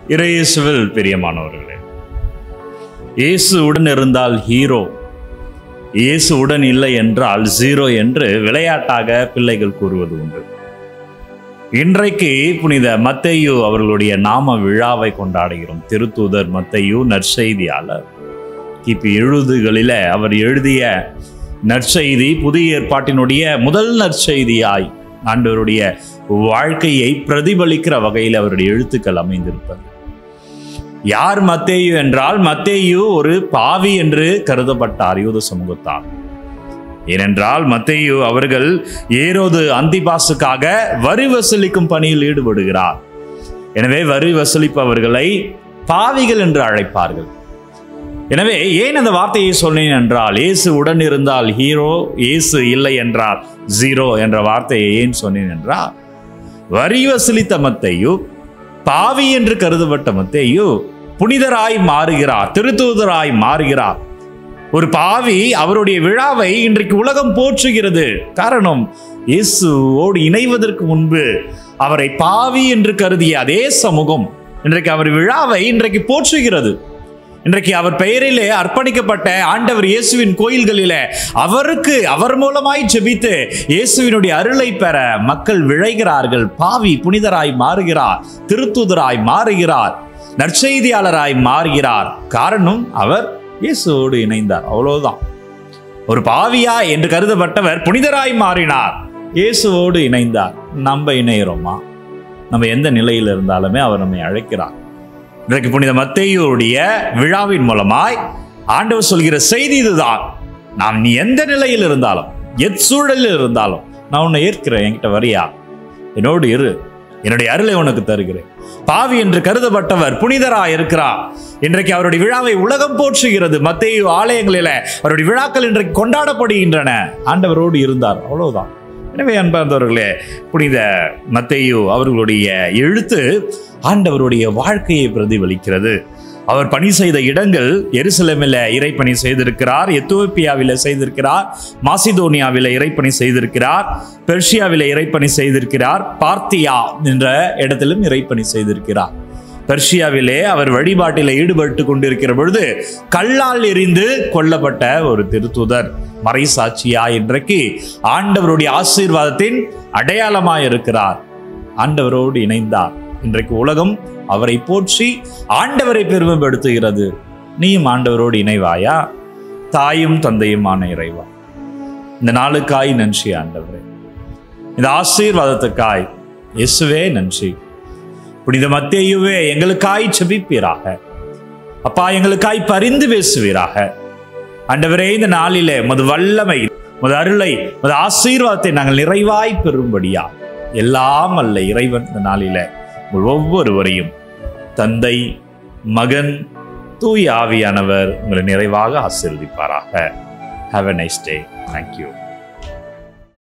இறையேசுவில் பிரியமானவர்களே இயேசு உடன் இருந்தால் ஹீரோ இயேசு உடன் இல்லை என்றால் ஜீரோ என்று விளையாட்டாக பிள்ளைகள் கூறுவது உண்டு இன்றைக்கு புனித மத்தையு அவர்களுடைய நாம விழாவை கொண்டாடுகிறோம் திருத்தூதர் மத்தையு நற்செய்தியாளர் கிபி எழுதுகளில அவர் எழுதிய நற்செய்தி புதிய ஏற்பாட்டினுடைய முதல் நற்செய்தியாய் ஆண்டவருடைய வாழ்க்கையை பிரதிபலிக்கிற வகையில் அவருடைய எழுத்துக்கள் அமைந்திருப்பது யார் மத்தேயு என்றால் மத்தேயு ஒரு பாவி என்று கருதப்பட்டார் யூத சமூகத்தார் ஏனென்றால் மத்தேயு அவர்கள் ஏரோது அந்திபாசுக்காக வரி வசூலிக்கும் பணியில் ஈடுபடுகிறார் எனவே வரி வசூலிப்பவர்களை பாவிகள் என்று அழைப்பார்கள் எனவே ஏன் அந்த வார்த்தையை சொன்னேன் என்றால் இயேசு உடன் இருந்தால் ஹீரோ இயேசு இல்லை என்றால் ஜீரோ என்ற வார்த்தையை ஏன் சொன்னேன் என்றால் வரி வசூலித்த மத்தையு பாவி என்று கருதப்பட்ட மத்தேயு புனிதராய் மாறுகிறார் திருத்தூதராய் மாறுகிறார் ஒரு பாவி அவருடைய விழாவை இன்றைக்கு உலகம் போற்றுகிறது காரணம் இயேசுவோடு இணைவதற்கு முன்பு அவரை பாவி என்று கருதிய அதே சமூகம் இன்றைக்கு அவர் விழாவை இன்றைக்கு போற்றுகிறது இன்றைக்கு அவர் பெயரிலே அர்ப்பணிக்கப்பட்ட ஆண்டவர் இயேசுவின் கோயில்களிலே அவருக்கு அவர் மூலமாய் ஜெபித்து இயேசுவினுடைய அருளை பெற மக்கள் விழைகிறார்கள் பாவி புனிதராய் மாறுகிறார் திருத்தூதராய் மாறுகிறார் நற்செய்தியாளராய் மாறுகிறார் காரணம் அவர் இயேசுவோடு இணைந்தார் அவ்வளவுதான் ஒரு பாவியா என்று கருதப்பட்டவர் புனிதராய் மாறினார் இயேசுவோடு இணைந்தார் நம்ம இணைகிறோமா நம்ம எந்த நிலையில் இருந்தாலுமே அவர் நம்மை அழைக்கிறார் இன்றைக்கு புனித மத்தேயுடைய விழாவின் மூலமாய் ஆண்டவர் சொல்கிற செய்தி இதுதான் நாம் நீ எந்த நிலையில் இருந்தாலும் எத் சூழலில் இருந்தாலும் நான் உன்னை ஏற்கிறேன் என்கிட்ட வரியா என்னோடு இரு என்னுடைய அருளை உனக்கு தருகிறேன் பாவி என்று கருதப்பட்டவர் புனிதராய் இருக்கிறார் இன்றைக்கு அவருடைய விழாவை உலகம் போற்றுகிறது மத்தேயு ஆலயங்களில அவருடைய விழாக்கள் இன்றைக்கு கொண்டாடப்படுகின்றன ஆண்டவரோடு இருந்தார் அவ்வளவுதான் எனவே அன்பார்ந்தவர்களே புனித மத்தேயு அவர்களுடைய எழுத்து ஆண்டவருடைய வாழ்க்கையை பிரதிபலிக்கிறது அவர் பணி செய்த இடங்கள் எருசலேமில் இறைப்பணி செய்திருக்கிறார் எத்தோப்பியாவில் செய்திருக்கிறார் மாசிதோனியாவில் இறைப்பணி செய்திருக்கிறார் பெர்ஷியாவில் இறைப்பணி செய்திருக்கிறார் பார்த்தியா என்ற இடத்திலும் இறைப்பணி செய்திருக்கிறார் பெர்ஷியாவிலே அவர் வழிபாட்டில் ஈடுபட்டு கொண்டிருக்கிற பொழுது கல்லால் எரிந்து கொல்லப்பட்ட ஒரு திருத்துதர் மறைசாட்சியா இன்றைக்கு ஆண்டவருடைய ஆசீர்வாதத்தின் அடையாளமாய் இருக்கிறார் ஆண்டவரோடு இணைந்தார் இன்றைக்கு உலகம் அவரை போற்றி ஆண்டவரை பெருமைப்படுத்துகிறது நீயும் ஆண்டவரோடு இணைவாயா தாயும் தந்தையுமான இறைவா இந்த நாளுக்காய் நன்றி ஆண்டவரே இந்த ஆசீர்வாதத்துக்காய் இயேசுவே நன்றி புனித மத்தேயுவே எங்களுக்காய் செபிப்பீராக அப்பா எங்களுக்காய் பரிந்து பேசுவீராக ஆண்டவரே இந்த நாளிலே மது வல்லமை மது அருளை மது ஆசீர்வாதத்தை நாங்கள் நிறைவாய் பெறும்படியா எல்லாம் அல்ல இறைவன் இந்த நாளில உங்கள் ஒவ்வொருவரையும் தந்தை மகன் தூய் ஆவியானவர் உங்களை நிறைவாக ஆசீர்வதிப்பாராக have a nice day thank you